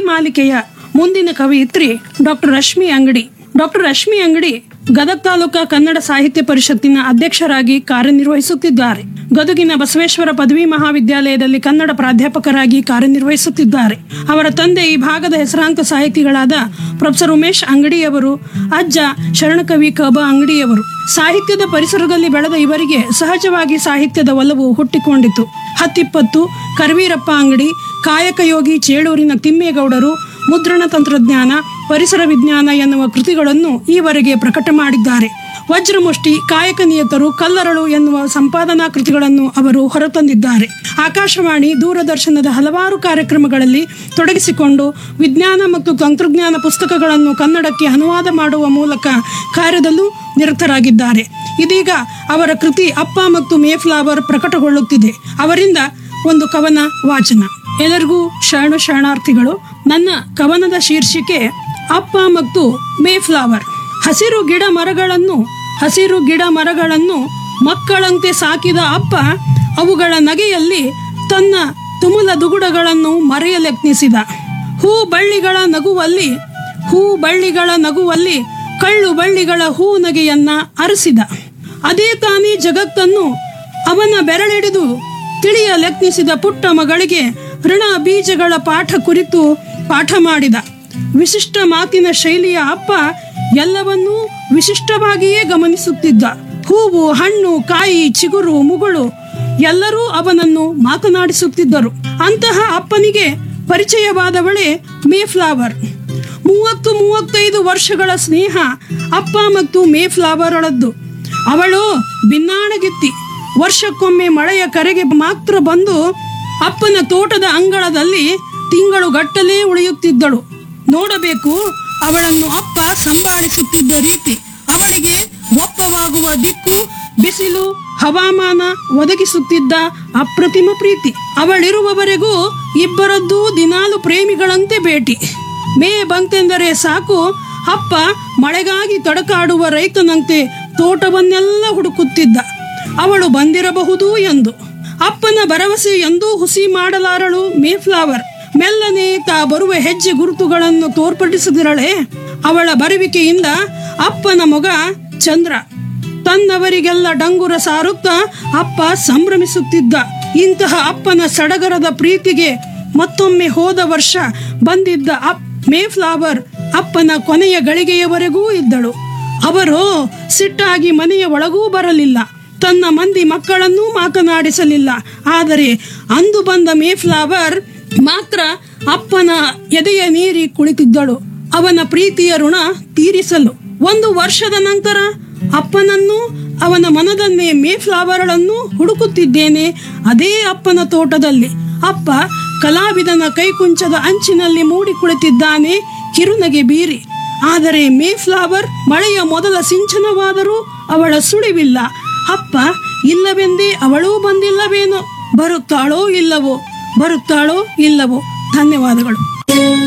ಮಾಲಿಕೆಯ ಮುಂದಿನ ಕವಯಿತ್ರಿ ಡಾಕ್ಟರ್ ರಶ್ಮಿ ಅಂಗಡಿ ಡಾಕ್ಟರ್ ರಶ್ಮಿ ಅಂಗಡಿ ಗದಗ ತಾಲೂಕಾ ಕನ್ನಡ ಸಾಹಿತ್ಯ ಪರಿಷತ್ತಿನ ಅಧ್ಯಕ್ಷರಾಗಿ ಕಾರ್ಯನಿರ್ವಹಿಸುತ್ತಿದ್ದಾರೆ ಗದಗಿನ ಬಸವೇಶ್ವರ ಪದವಿ ಮಹಾವಿದ್ಯಾಲಯದಲ್ಲಿ ಕನ್ನಡ ಪ್ರಾಧ್ಯಾಪಕರಾಗಿ ಕಾರ್ಯನಿರ್ವಹಿಸುತ್ತಿದ್ದಾರೆ ಅವರ ತಂದೆ ಈ ಭಾಗದ ಹೆಸರಾಂತ ಸಾಹಿತಿಗಳಾದ ಪ್ರೊಫೆಸರ್ ಉಮೇಶ್ ಅಂಗಡಿಯವರು ಅಜ್ಜ ಶರಣಕವಿ ಕಬ ಅಂಗಡಿಯವರು ಸಾಹಿತ್ಯದ ಪರಿಸರದಲ್ಲಿ ಬೆಳೆದ ಇವರಿಗೆ ಸಹಜವಾಗಿ ಸಾಹಿತ್ಯದ ಒಲವು ಹುಟ್ಟಿಕೊಂಡಿತು ಹತ್ತಿಪ್ಪತ್ತು ಕರ್ವೀರಪ್ಪ ಅಂಗಡಿ ಕಾಯಕ ಯೋಗಿ ಚೇಳೂರಿನ ತಿಮ್ಮೇಗೌಡರು ಮುದ್ರಣ ತಂತ್ರಜ್ಞಾನ ಪರಿಸರ ವಿಜ್ಞಾನ ಎನ್ನುವ ಕೃತಿಗಳನ್ನು ಈವರೆಗೆ ಪ್ರಕಟ ಮಾಡಿದ್ದಾರೆ ವಜ್ರಮುಷ್ಟಿ ಕಾಯಕ ನಿಯತರು ಕಲ್ಲರಳು ಎನ್ನುವ ಸಂಪಾದನಾ ಕೃತಿಗಳನ್ನು ಅವರು ಹೊರತಂದಿದ್ದಾರೆ ಆಕಾಶವಾಣಿ ದೂರದರ್ಶನದ ಹಲವಾರು ಕಾರ್ಯಕ್ರಮಗಳಲ್ಲಿ ತೊಡಗಿಸಿಕೊಂಡು ವಿಜ್ಞಾನ ಮತ್ತು ತಂತ್ರಜ್ಞಾನ ಪುಸ್ತಕಗಳನ್ನು ಕನ್ನಡಕ್ಕೆ ಅನುವಾದ ಮಾಡುವ ಮೂಲಕ ಕಾರ್ಯದಲ್ಲೂ ನಿರತರಾಗಿದ್ದಾರೆ ಇದೀಗ ಅವರ ಕೃತಿ ಅಪ್ಪ ಮತ್ತು ಮೇಫ್ಲವರ್ ಪ್ರಕಟಗೊಳ್ಳುತ್ತಿದೆ ಅವರಿಂದ ಒಂದು ಕವನ ವಾಚನ ಎಲ್ಲರಿಗೂ ಶರಣ ಶರಣಾರ್ಥಿಗಳು ನನ್ನ ಕವನದ ಶೀರ್ಷಿಕೆ ಅಪ್ಪ ಮತ್ತು ಮೇಫ್ಲವರ್ ಹಸಿರು ಗಿಡ ಮರಗಳನ್ನು ಹಸಿರು ಗಿಡ ಮರಗಳನ್ನು ಮಕ್ಕಳಂತೆ ಸಾಕಿದ ಅಪ್ಪ ಅವುಗಳ ನಗೆಯಲ್ಲಿ ತನ್ನ ತುಮುಲ ದುಗುಡಗಳನ್ನು ಮರೆಯಲೆತ್ನಿಸಿದ ಹೂ ಬಳ್ಳಿಗಳ ನಗುವಲ್ಲಿ ಹೂ ಬಳ್ಳಿಗಳ ನಗುವಲ್ಲಿ ಕಳ್ಳು ಬಳ್ಳಿಗಳ ಹೂ ನಗೆಯನ್ನ ಅರಸಿದ ಅದೇ ತಾನೇ ಜಗತ್ತನ್ನು ಅವನ ಬೆರಳಿಡಿದು ತಿಳಿಯಲೆತ್ನಿಸಿದ ಪುಟ್ಟ ಮಗಳಿಗೆ ಋಣ ಬೀಜಗಳ ಪಾಠ ಕುರಿತು ಪಾಠ ಮಾಡಿದ ವಿಶಿಷ್ಟ ಮಾತಿನ ಶೈಲಿಯ ಅಪ್ಪ ಎಲ್ಲವನ್ನೂ ವಿಶಿಷ್ಟವಾಗಿಯೇ ಗಮನಿಸುತ್ತಿದ್ದ ಹೂವು ಹಣ್ಣು ಕಾಯಿ ಚಿಗುರು ಮುಗುಳು ಎಲ್ಲರೂ ಅವನನ್ನು ಮಾತನಾಡಿಸುತ್ತಿದ್ದರು ಅಂತಹ ಅಪ್ಪನಿಗೆ ಪರಿಚಯವಾದವಳೇ ಮೇಫ್ಲವರ್ ಮೂವತ್ತು ಮೂವತ್ತೈದು ವರ್ಷಗಳ ಸ್ನೇಹ ಅಪ್ಪ ಮತ್ತು ಮೇಫ್ಲವರಳದ್ದು ಅವಳು ಬಿನ್ನಾಣಗಿತ್ತಿ ವರ್ಷಕ್ಕೊಮ್ಮೆ ಮಳೆಯ ಕರೆಗೆ ಮಾತ್ರ ಬಂದು ಅಪ್ಪನ ತೋಟದ ಅಂಗಳದಲ್ಲಿ ತಿಂಗಳುಗಟ್ಟಲೇ ಉಳಿಯುತ್ತಿದ್ದಳು ನೋಡಬೇಕು ಅವಳನ್ನು ಅಪ್ಪ ಸಂಭಾಳಿಸುತ್ತಿದ್ದ ರೀತಿ ಅವಳಿಗೆ ಒಪ್ಪವಾಗುವ ದಿಕ್ಕು ಬಿಸಿಲು ಹವಾಮಾನ ಒದಗಿಸುತ್ತಿದ್ದ ಅಪ್ರತಿಮ ಪ್ರೀತಿ ಅವಳಿರುವವರೆಗೂ ಇಬ್ಬರದ್ದೂ ದಿನಾಲು ಪ್ರೇಮಿಗಳಂತೆ ಭೇಟಿ ಮೇ ಬಂತೆಂದರೆ ಸಾಕು ಅಪ್ಪ ಮಳೆಗಾಗಿ ತಡಕಾಡುವ ರೈತನಂತೆ ತೋಟವನ್ನೆಲ್ಲ ಹುಡುಕುತ್ತಿದ್ದ ಅವಳು ಬಂದಿರಬಹುದು ಎಂದು ಅಪ್ಪನ ಭರವಸೆ ಎಂದೂ ಹುಸಿ ಮಾಡಲಾರಳು ಮೇಫ್ಲವರ್ ಮೆಲ್ಲನೆ ತಾ ಬರುವ ಹೆಜ್ಜೆ ಗುರುತುಗಳನ್ನು ತೋರ್ಪಡಿಸಿದಿರಳೆ ಅವಳ ಬರುವಿಕೆಯಿಂದ ಅಪ್ಪನ ಮೊಗ ಚಂದ್ರ ತನ್ನವರಿಗೆಲ್ಲ ಡಂಗುರ ಸಾರುತ್ತಾ ಅಪ್ಪ ಸಂಭ್ರಮಿಸುತ್ತಿದ್ದ ಇಂತಹ ಅಪ್ಪನ ಸಡಗರದ ಪ್ರೀತಿಗೆ ಮತ್ತೊಮ್ಮೆ ಹೋದ ವರ್ಷ ಬಂದಿದ್ದ ಅಪ್ ಮೇಫ್ಲವರ್ ಅಪ್ಪನ ಕೊನೆಯ ಗಳಿಗೆಯವರೆಗೂ ಇದ್ದಳು ಅವರು ಸಿಟ್ಟಾಗಿ ಮನೆಯ ಒಳಗೂ ಬರಲಿಲ್ಲ ತನ್ನ ಮಂದಿ ಮಕ್ಕಳನ್ನೂ ಮಾತನಾಡಿಸಲಿಲ್ಲ ಆದರೆ ಅಂದು ಬಂದ ಮೇಫ್ಲವರ್ ಮಾತ್ರ ಅಪ್ಪನ ಎದೆಯ ನೀರಿ ಕುಳಿತಿದ್ದಳು ಅವನ ಪ್ರೀತಿಯ ಋಣ ತೀರಿಸಲು ಒಂದು ವರ್ಷದ ನಂತರ ಅಪ್ಪನನ್ನು ಅವನ ಮನದನ್ನೇ ಮೇಫ್ಲವರ್ಗಳನ್ನು ಹುಡುಕುತ್ತಿದ್ದೇನೆ ಅದೇ ಅಪ್ಪನ ತೋಟದಲ್ಲಿ ಅಪ್ಪ ಕಲಾವಿದನ ಕೈಕುಂಚದ ಅಂಚಿನಲ್ಲಿ ಮೂಡಿ ಕುಳಿತಿದ್ದಾನೆ ಕಿರುನಗೆ ಬೀರಿ ಆದರೆ ಮೇಫ್ಲವರ್ ಮಳೆಯ ಮೊದಲ ಸಿಂಚನವಾದರೂ ಅವಳ ಸುಳಿವಿಲ್ಲ ಅಪ್ಪ ಇಲ್ಲವೆಂದೇ ಅವಳೂ ಬಂದಿಲ್ಲವೇನೋ ಬರುತ್ತಾಳೋ ಇಲ್ಲವೋ ಬರುತ್ತಾಳೋ ಇಲ್ಲವೋ ಧನ್ಯವಾದಗಳು